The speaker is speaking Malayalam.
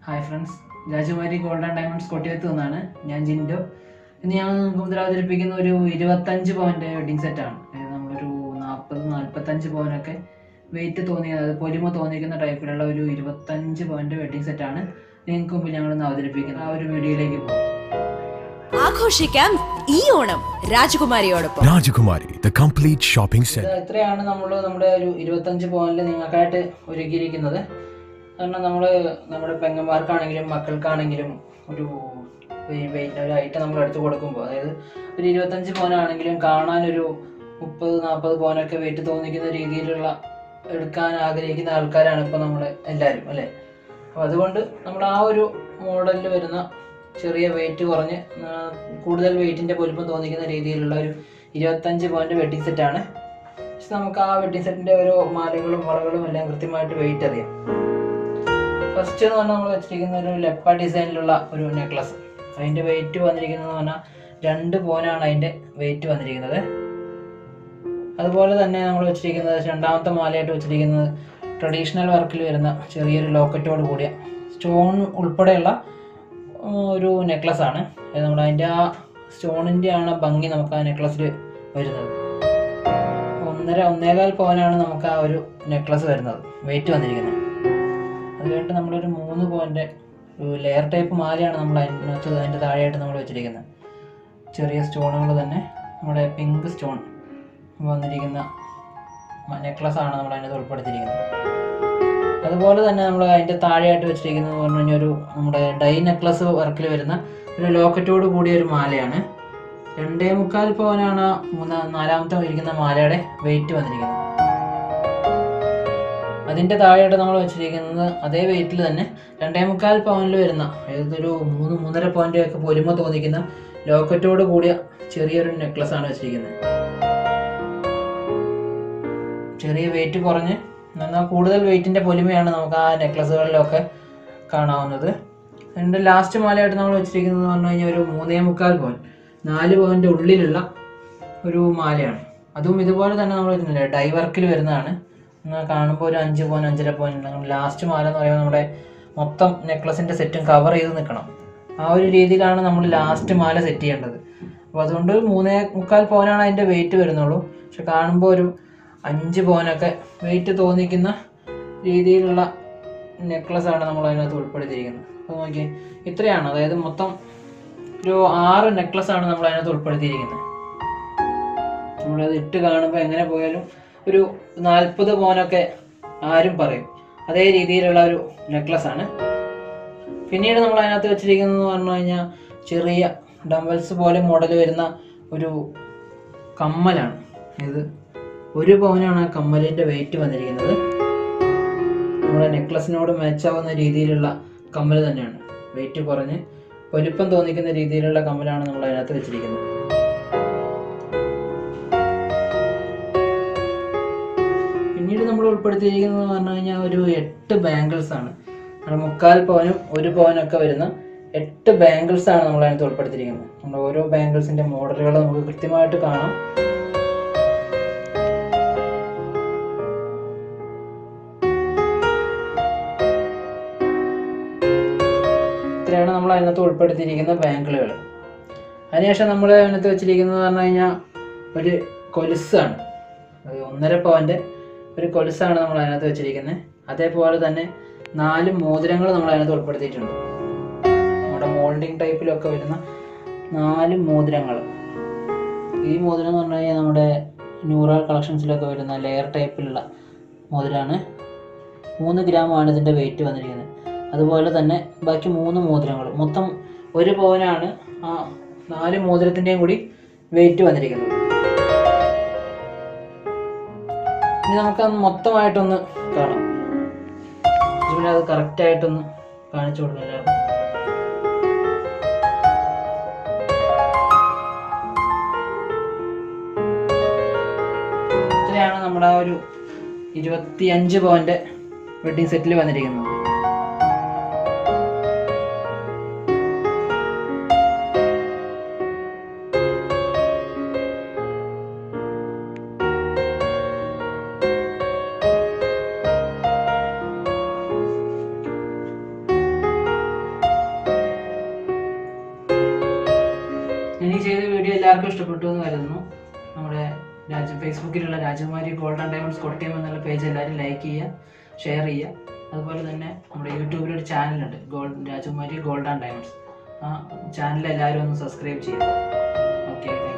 Hi friends Rajakumari gold and diamonds കൊട്ടിയത്ത് നിന്നാണ് ഞാൻ ജിൻഡോ ഇന്ന് ഞാൻ നിങ്ങൾക്ക് മുതൽ അവതരിപ്പിക്കുന്ന ഒരു ഇരുപത്തഞ്ച് പവൻ്റെ വെഡിങ് സെറ്റാണ് അതായത് നമ്മളൊരു നാൽപ്പത് നാൽപ്പത്തഞ്ച് പവനൊക്കെ വെയിറ്റ് തോന്നിയ അതായത് പൊലിമ തോന്നിക്കുന്ന ടൈപ്പിലുള്ള ഒരു ഇരുപത്തഞ്ച് പവൻ്റെ വെഡിങ് സെറ്റാണ് നിങ്ങൾക്ക് മുമ്പിൽ ഞങ്ങളിന്ന് അവതരിപ്പിക്കുന്നത് ആ ഒരു വീഡിയോയിലേക്ക് പോകും ആഘോഷിക്കാം ഈ Onam രാജകുമാരിയോടൊപ്പം Rajakumari, the complete shopping ഇത് center. ഇത്രയാണ് നമ്മൾ നമ്മുടെ ഒരു ഇരുപത്തഞ്ച് പവനിൽ നിങ്ങൾക്കായിട്ട് ഒരുക്കിയിരിക്കുന്നത് കാരണം നമ്മൾ നമ്മുടെ പെങ്ങന്മാർക്കാണെങ്കിലും മക്കൾക്കാണെങ്കിലും ഒരു വെ- വെയിറ്റ് ഒരു ഐറ്റം നമ്മൾ എടുത്ത് കൊടുക്കുമ്പോൾ അതായത് ഒരു ഇരുപത്തഞ്ച് പവനാണെങ്കിലും കാണാനൊരു മുപ്പത് നാൽപ്പത് പവനൊക്കെ വെയിറ്റ് തോന്നിക്കുന്ന രീതിയിലുള്ള എടുക്കാൻ ആഗ്രഹിക്കുന്ന ആൾക്കാരാണ് ഇപ്പോൾ നമ്മൾ എല്ലാവരും അല്ലേ അപ്പോൾ അതുകൊണ്ട് നമ്മൾ ആ ഒരു മോഡലിൽ വരുന്ന ചെറിയ വെയിറ്റ് കുറഞ്ഞ് ആ, കൂടുതൽ വെയിറ്റിൻ്റെ പൊലിപ്പം തോന്നിക്കുന്ന രീതിയിലുള്ള ഒരു ഇരുപത്തഞ്ച് പവൻ്റെ വെഡിങ് സെറ്റാണ് പക്ഷെ നമുക്ക് ആ വെഡിങ് സെറ്റിന്റെ ഓരോ മാലകളും വളകളും എല്ലാം കൃത്യമായിട്ട് വെയിറ്റ് അറിയാം ഫസ്റ്റ് എന്ന് പറഞ്ഞാൽ നമ്മൾ വെച്ചിരിക്കുന്ന ഒരു ലെപ്പ ഡിസൈനിലുള്ള ഒരു നെക്ലസ് അതിന്റെ വെയിറ്റ് വന്നിരിക്കുന്നത് പറഞ്ഞാൽ രണ്ട് പോനാണ് അതിന്റെ വെയിറ്റ് വന്നിരിക്കുന്നത് അതുപോലെ തന്നെ നമ്മൾ വെച്ചിരിക്കുന്നത് രണ്ടാമത്തെ മാലയായിട്ട് വെച്ചിരിക്കുന്നത് ട്രഡീഷണൽ വർക്കിൽ വരുന്ന ചെറിയൊരു ലോക്കറ്റോട് കൂടിയ സ്റ്റോൺ ഉൾപ്പെടെയുള്ള ഉം, ഒരു നെക്ലസ് ആണ് അത് നമ്മുടെ അതിൻ്റെ ആ സ്റ്റോണിൻ്റെ ആണ് ഭംഗി നമുക്ക് ആ നെക്ലസ്സിൽ വരുന്നത് ഒന്നര ഒന്നേകാൽ പവനാണ് നമുക്ക് ആ ഒരു നെക്ലസ് വരുന്നത് വെയിറ്റ് വന്നിരിക്കുന്നത് അത് കഴിഞ്ഞിട്ട് നമ്മളൊരു മൂന്ന് പവൻ്റെ ഒരു ലെയർ ടൈപ്പ് മാലയാണ് നമ്മൾ അതിനകത്ത് അതിൻ്റെ താഴെയായിട്ട് നമ്മൾ വെച്ചിരിക്കുന്നത് ചെറിയ സ്റ്റോണുകൾ തന്നെ നമ്മുടെ പിങ്ക് സ്റ്റോൺ വന്നിരിക്കുന്ന നെക്ലസ് ആണ് നമ്മൾ അതിനകത്ത് ഉൾപ്പെടുത്തിയിരിക്കുന്നത് അതുപോലെ തന്നെ നമ്മൾ അതിൻ്റെ താഴെയായിട്ട് വെച്ചിരിക്കുന്നത് എന്ന് പറഞ്ഞു കഴിഞ്ഞാൽ ഒരു നമ്മുടെ ഡൈ നെക്ലസ് വർക്കിൽ വരുന്ന ഒരു ലോക്കറ്റോട് കൂടിയ ഒരു മാലയാണ് രണ്ടേ മുക്കാൽ പവനാണ് ആ മൂന്നാ നാലാമത്തെ ഇരിക്കുന്ന മാലയുടെ വെയിറ്റ് വന്നിരിക്കുന്നത് അതിൻ്റെ താഴെയായിട്ട് നമ്മൾ വെച്ചിരിക്കുന്നത് അതേ വെയിറ്റിൽ തന്നെ രണ്ടേ മുക്കാൽ പവനിൽ വരുന്ന അതായത് ഒരു മൂന്ന് മൂന്നര പവൻ്റെ ഒക്കെ പൊലിമ തോന്നിക്കുന്ന ലോക്കറ്റോട് കൂടിയ ചെറിയൊരു നെക്ലസ് ആണ് വെച്ചിരിക്കുന്നത് ചെറിയ വെയിറ്റ് കുറഞ്ഞ് എന്നാൽ കൂടുതൽ വെയിറ്റിൻ്റെ പൊലിമയാണ് നമുക്ക് ആ നെക്ലസുകളിലൊക്കെ കാണാവുന്നത് അതിൻ്റെ ലാസ്റ്റ് മാലയായിട്ട് നമ്മൾ വെച്ചിരിക്കുന്നത് എന്ന് പറഞ്ഞു കഴിഞ്ഞാൽ ഒരു മൂന്നേ മുക്കാൽ പവൻ നാല് പവൻ്റെ ഉള്ളിലുള്ള ഒരു മാലയാണ് അതും ഇതുപോലെ തന്നെ നമ്മൾ വരുന്നില്ല ഡൈ വർക്കിൽ വരുന്നതാണ് എന്നാൽ കാണുമ്പോൾ ഒരു അഞ്ച് പവൻ അഞ്ചര പവൻ ലാസ്റ്റ് മാല എന്ന് പറയുമ്പോൾ നമ്മുടെ മൊത്തം നെക്ലസിൻ്റെ സെറ്റും കവർ ചെയ്ത് നിൽക്കണം ആ ഒരു രീതിയിലാണ് നമ്മൾ ലാസ്റ്റ് മാല സെറ്റ് ചെയ്യേണ്ടത് അപ്പോൾ അതുകൊണ്ട് മൂന്നേ മുക്കാൽ പവനാണ് അതിൻ്റെ വെയിറ്റ് വരുന്നുള്ളൂ പക്ഷെ കാണുമ്പോൾ ഒരു അഞ്ച് പവനൊക്കെ വെയിറ്റ് തോന്നിക്കുന്ന രീതിയിലുള്ള നെക്ലസ് ആണ് നമ്മൾ അതിനകത്ത് ഉൾപ്പെടുത്തിയിരിക്കുന്നത് അപ്പോൾ നോക്കി ഇത്രയാണ് അതായത് മൊത്തം ഒരു ആറ് നെക്ലസ് ആണ് നമ്മൾ അതിനകത്ത് ഉൾപ്പെടുത്തിയിരിക്കുന്നത് നമ്മളത് ഇട്ട് കാണുമ്പോൾ എങ്ങനെ പോയാലും ഒരു നാൽപ്പത് പവനൊക്കെ ആരും പറയും അതേ രീതിയിലുള്ള ഒരു നെക്ലസ് ആണ് പിന്നീട് നമ്മൾ അതിനകത്ത് വെച്ചിരിക്കുന്നത് പറഞ്ഞു കഴിഞ്ഞാൽ ചെറിയ ഡംബൽസ് പോലെ മോഡൽ വരുന്ന ഒരു കമ്മലാണ് ഇത് ഒരു പവനാണ് ആ കമ്മലിൻ്റെ വെയിറ്റ് വന്നിരിക്കുന്നത് നമ്മുടെ നെക്ലസിനോട് മാച്ചാവുന്ന രീതിയിലുള്ള കമ്മൽ തന്നെയാണ് വെയിറ്റ് കുറഞ്ഞ് വലിപ്പം തോന്നിക്കുന്ന രീതിയിലുള്ള കമ്മലാണ് നമ്മൾ അതിനകത്ത് വെച്ചിരിക്കുന്നത് പിന്നീട് നമ്മൾ ഉൾപ്പെടുത്തിയിരിക്കുന്നത് എന്ന് പറഞ്ഞു കഴിഞ്ഞാൽ ഒരു എട്ട് ബാംഗിൾസ് ആണ് നമ്മുടെ മുക്കാൽ പവനും ഒരു പവനൊക്കെ വരുന്ന എട്ട് ബാംഗിൾസ് ആണ് നമ്മൾ അതിനകത്ത് ഉൾപ്പെടുത്തിയിരിക്കുന്നത് നമ്മുടെ ഓരോ ബാംഗിൾസിന്റെ മോഡലുകൾ നമുക്ക് കൃത്യമായിട്ട് കാണാം ഇത്രയാണ് നമ്മൾ അതിനകത്ത് ഉൾപ്പെടുത്തിയിരിക്കുന്ന ബാങ്കിളുകൾ അതിനുശേഷം നമ്മൾ അതിനകത്ത് വെച്ചിരിക്കുന്നത് പറഞ്ഞു കഴിഞ്ഞാൽ ഒരു കൊലുസാണ് ഒരു ഒന്നര പവൻ്റെ ഒരു കൊലുസാണ് നമ്മൾ അതിനകത്ത് വെച്ചിരിക്കുന്നത് അതേപോലെ തന്നെ നാല് മോതിരങ്ങൾ നമ്മൾ അതിനകത്ത് ഉൾപ്പെടുത്തിയിട്ടുണ്ട് നമ്മുടെ മോൾഡിങ് ടൈപ്പിലൊക്കെ വരുന്ന നാല് മോതിരങ്ങൾ ഈ മോതിരം എന്ന് പറഞ്ഞു കഴിഞ്ഞാൽ നമ്മുടെ ന്യൂറ കളക്ഷൻസിലൊക്കെ വരുന്ന ലെയർ ടൈപ്പിലുള്ള മോതിരമാണ് മൂന്ന് ഗ്രാമാണ് ഇതിൻ്റെ വെയിറ്റ് വന്നിരിക്കുന്നത് അതുപോലെ തന്നെ ബാക്കി മൂന്ന് മോതിരങ്ങൾ മൊത്തം ഒരു പവനാണ് ആ നാല് മോതിരത്തിൻ്റെയും കൂടി വെയിറ്റ് വന്നിരിക്കുന്നത് ഇനി നമുക്കത് മൊത്തമായിട്ടൊന്ന് കാണാം ഇവിടെ അത് കറക്റ്റായിട്ടൊന്ന് കാണിച്ചു കൊടുക്കാം എല്ലാവർക്കും ഇത്രയാണ് നമ്മുടെ ആ ഒരു ഇരുപത്തിയഞ്ച് പവൻ്റെ വെഡിങ് സെറ്റിൽ വന്നിരിക്കുന്നത് ഇനി ചെയ്ത വീഡിയോ എല്ലാവർക്കും ഇഷ്ടപ്പെട്ടു എന്ന് കരുതുന്നു നമ്മുടെ രാജ ഫേസ്ബുക്കിലുള്ള രാജകുമാരി ഗോൾഡൻ ഡയമണ്ട്സ് കൊട്ടിയം എന്നുള്ള പേജ് എല്ലാവരും ലൈക്ക് ചെയ്യുക ഷെയർ ചെയ്യുക അതുപോലെ തന്നെ നമ്മുടെ യൂട്യൂബിലൊരു ചാനലുണ്ട് ഗോൾഡ് രാജകുമാരി ഗോൾഡൻ ഡയമണ്ട്സ് ആ ചാനൽ എല്ലാവരും ഒന്ന് സബ്സ്ക്രൈബ് ചെയ്യുക ഓക്കെ താങ്ക്